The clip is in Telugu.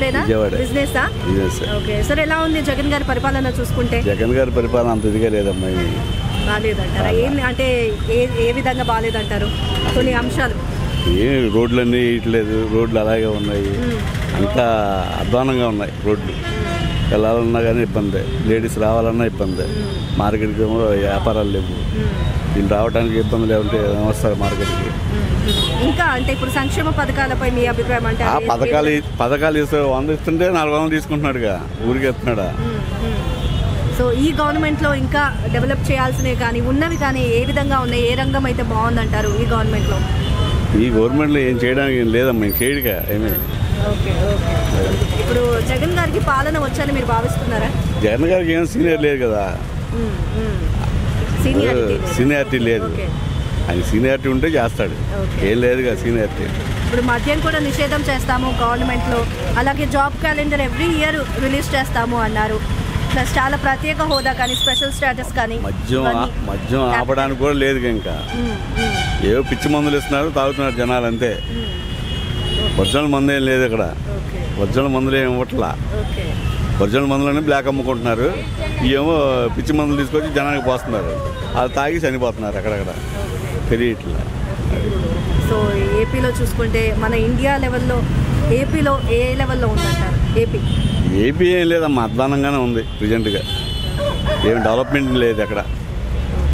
విజయవాడేనా విజయవాడే. బిజినెస్ బిజినెస్ ఓకే సార్ ఎలా ఉంది జగన్ గారి పరిపాలన చూసుకుంటే జగన్ గారి పరిపాలన అంత ఇదిగా లేదమ్మా ఇది బాగాలేదంటారా ఏం అంటే ఏ ఏ విధంగా బాగాలేదంటారు కొన్ని అంశాలు ఏం రోడ్లన్నీ వేయట్లేదు రోడ్లు అలాగే ఉన్నాయి అంతా అధ్వానంగా ఉన్నాయి రోడ్లు వెళ్ళాలన్నా కానీ ఇబ్బంది లేడీస్ రావాలన్నా ఇబ్బంది మార్కెట్కి ఏమో వ్యాపారాలు లేవు దీన్ని రావడానికి ఇబ్బంది లేకుంటే వస్తారు మార్కెట్కి ఇంకా అంటే ఇప్పుడు సంక్షేమ పథకాలపై మీ అభిప్రాయం అంటే ఆ అది- పథకాలు పథకాలు ఇస్తే వంద ఇస్తుంటే నాలుగు వందలు తీసుకుంటున్నాడుగా ఊరికి ఎత్తున్నాడా సో ఈ గవర్నమెంట్ లో ఇంకా డెవలప్ చేయాల్సినవి కానీ ఉన్నవి కానీ ఏ విధంగా ఉన్నాయి ఏ రంగం అయితే బాగుందంటారు ఈ గవర్నమెంట్ లో ఈ గవర్నమెంట్లో ఏం చేయడానికి ఏం లేదమ్మా ఏం చేయడుగా ఏమీ ఓకే ఓకే ఇప్పుడు జగన్ గారికి పాలన వచ్చని మీరు భావిస్తున్నారా జగన్ గారికి ఏం సీనియర్ లేదు కదా సీనియారిటీ సీనియారిటీ లేదు ఓకే ఆయన సీనియారిటీ ఉంటే చేస్తాడు ఓకే. ఏం లేదుగా సీనియారిటీ ఇప్పుడు మద్యం కూడా నిషేధం చేస్తాము గవర్నమెంట్ లో అలాగే job calendar every year release చేస్తాము అన్నారు ప్లస్ చాలా ప్రత్యేక హోదా కానీ స్పెషల్ స్టేటస్ కానీ మద్యం ఇవన్నీ. మద్యం ఆపడానికి కూడా లేదు ఇంకా మ్మ్, మ్మ్, ఏవో పిచ్చి మందులు ఇస్తున్నారు తాగుతున్నారు జనాలు అంతే మ్మ్. ఒరిజినల్ మందు ఏం లేదు ఇక్కడ ఓకే ఒరిజినల్ మందులు ఏమి ఇవ్వట్లా ఓకే ఒరిజినల్ మందులన్నీ బ్లాక్ అమ్ముకుంటున్నారు ఏమో పిచ్చి మందులు తీసుకొచ్చి జనానికి పోస్తున్నారు అది తాగి చనిపోతున్నారు అక్కడక్కడ తెలియట్లా సో ఏపీలో చూసుకుంటే మన ఇండియా లెవెల్లో ఏపీలో ఏ లెవెల్లో ఉందంటారు ఏపీ ఏపీ ఏం లేదమ్మా అధ్వానంగానే ఉంది ప్రజెంట్గా ఏం డెవలప్మెంట్ లేదు అక్కడ